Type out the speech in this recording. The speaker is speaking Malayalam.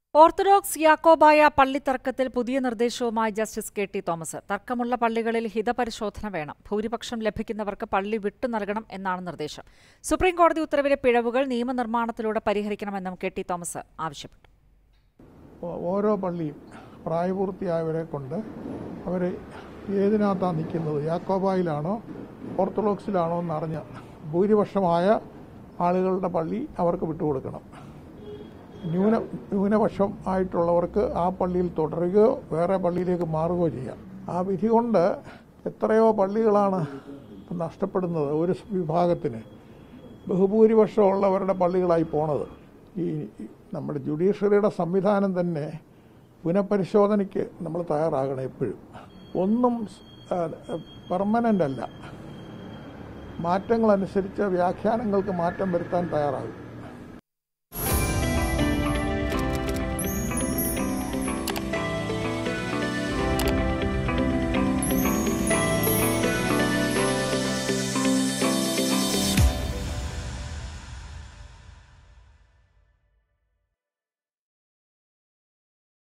ഓർത്തഡോക്സ് യാക്കോബായ പള്ളിത്തർക്കത്തിൽ പുതിയ നിർദ്ദേശവുമായി ജസ്റ്റിസ് കെ ടി തോമസ് തർക്കമുള്ള പള്ളികളിൽ ഹിതപരിശോധന വേണം ഭൂരിപക്ഷം ലഭിക്കുന്നവർക്ക് പള്ളി വിട്ടു നൽകണം എന്നാണ് നിർദ്ദേശം സുപ്രീം കോടതി ഉത്തരവിലെ പിഴവുകൾ നിയമനിർമ്മാണത്തിലൂടെ പരിഹരിക്കണമെന്നും കെ ടി തോമസ് ആവശ്യപ്പെട്ടു ഓ- ഓരോ പള്ളിയും പ്രായപൂർത്തിയായവരെ കൊണ്ട് അവർ ഏതിനകത്താണ് നിൽക്കുന്നത് യാക്കോബായിലാണോ ഓർത്തഡോക്സിലാണോ എന്നറിഞ്ഞ ഭൂരിപക്ഷമായ ആളുകളുടെ പള്ളി അവർക്ക് വിട്ടുകൊടുക്കണം ന്യൂന ന്യൂനപക്ഷം ആയിട്ടുള്ളവർക്ക് ആ പള്ളിയിൽ തുടരുകയോ വേറെ പള്ളിയിലേക്ക് മാറുകയോ ചെയ്യാം ആ വിധി കൊണ്ട് എത്രയോ പള്ളികളാണ് ഇപ്പം നഷ്ടപ്പെടുന്നത് ഒരു വിഭാഗത്തിന് ബഹുഭൂരിപക്ഷമുള്ളവരുടെ പള്ളികളായി പോണത് ഈ നമ്മുടെ ജുഡീഷ്യറിയുടെ സംവിധാനം തന്നെ പുനഃപരിശോധനയ്ക്ക് നമ്മൾ തയ്യാറാകണം എപ്പോഴും ഒന്നും പെർമനൻ്റ് അല്ല മാറ്റങ്ങളനുസരിച്ച് വ്യാഖ്യാനങ്ങൾക്ക് മാറ്റം വരുത്താൻ തയ്യാറാകും